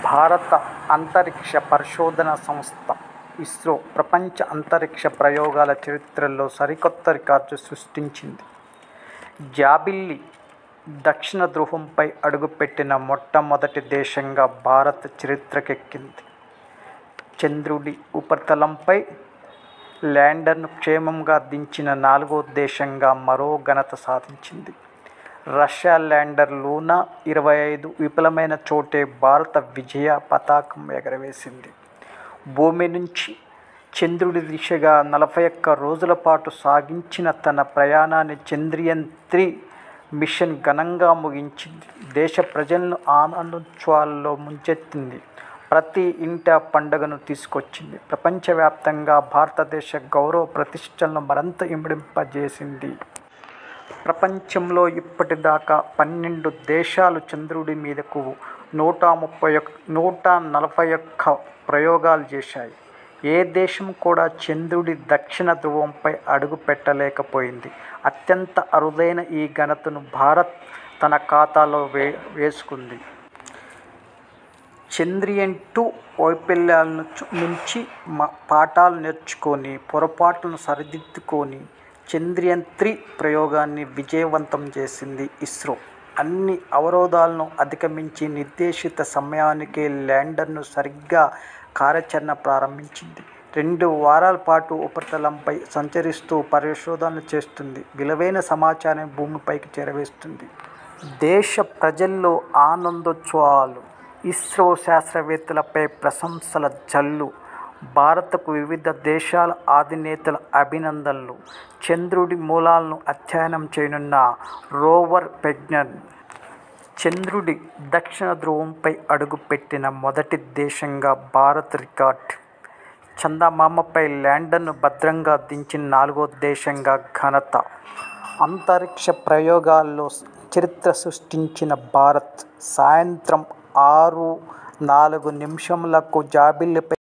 భారత అంతరిక్ష పరిశోధనా సంస్థ ఇస్రో ప్రపంచ అంతరిక్ష ప్రయోగాల చరిత్రలో సరికొత్త రికార్డు సృష్టించింది జాబిల్లి దక్షిణ ధృవంపై అడుగుపెట్టిన మొట్టమొదటి దేశంగా భారత్ చరిత్రకెక్కింది చంద్రుడి ఉపరితలంపై ల్యాండర్ను క్షేమంగా దించిన నాలుగో దేశంగా మరో ఘనత సాధించింది రష్యా ల్యాండర్ లూనా ఇరవై ఐదు విఫలమైన చోటే భారత విజయ పతాకం ఎగరవేసింది భూమి నుంచి చంద్రుడి దిశగా నలభై ఒక్క రోజుల పాటు సాగించిన తన ప్రయాణాన్ని చంద్రయన్ త్రీ మిషన్ ఘనంగా ముగించింది దేశ ప్రజలను ఆనందోత్సవాల్లో ముంచెత్తింది ప్రతి ఇంట పండుగను తీసుకొచ్చింది ప్రపంచవ్యాప్తంగా భారతదేశ గౌరవ ప్రతిష్టలను మరింత ఇమిడింపజేసింది ప్రపంచంలో ఇప్పటిదాకా పన్నెండు దేశాలు చంద్రుడి మీదకు నూట ముప్పై ఒక్క నూట నలభై ఒక్క ప్రయోగాలు చేశాయి ఏ దేశం కూడా చంద్రుడి దక్షిణ ధృవంపై అడుగు పెట్టలేకపోయింది అత్యంత అరుదైన ఈ ఘనతను భారత్ తన ఖాతాలో వే వేసుకుంది చంద్రయన్ టూ వైఫల్యాల నుంచి మా పాఠాలు నేర్చుకొని పొరపాట్లను సరిదిద్దుకొని చంద్రయన్ త్రీ ప్రయోగాన్ని విజయవంతం చేసింది ఇస్రో అన్ని అవరోధాలను అధిగమించి నిర్దేశిత సమయానికే ల్యాండర్ను సరిగ్గా కార్యాచరణ ప్రారంభించింది రెండు వారాల పాటు ఉపరితలంపై సంచరిస్తూ పరిశోధనలు చేస్తుంది విలువైన సమాచారాన్ని భూమిపైకి చేరవేస్తుంది దేశ ప్రజల్లో ఆనందోత్సవాలు ఇస్రో శాస్త్రవేత్తలపై ప్రశంసల జల్లు భారత్కు వివిధ దేశాల అధినేతల అభినందనలు చంద్రుడి మూలాలను అధ్యయనం చేయనున్న రోవర్ పెగ్నన్ చంద్రుడి దక్షిణ ధ్రువంపై అడుగుపెట్టిన మొదటి దేశంగా భారత్ రికార్డ్ చందమామపై ల్యాండర్ను భద్రంగా దించిన నాలుగో దేశంగా ఘనత అంతరిక్ష ప్రయోగాల్లో చరిత్ర సృష్టించిన భారత్ సాయంత్రం ఆరు నాలుగు నిమిషములకు జాబిల్లిపై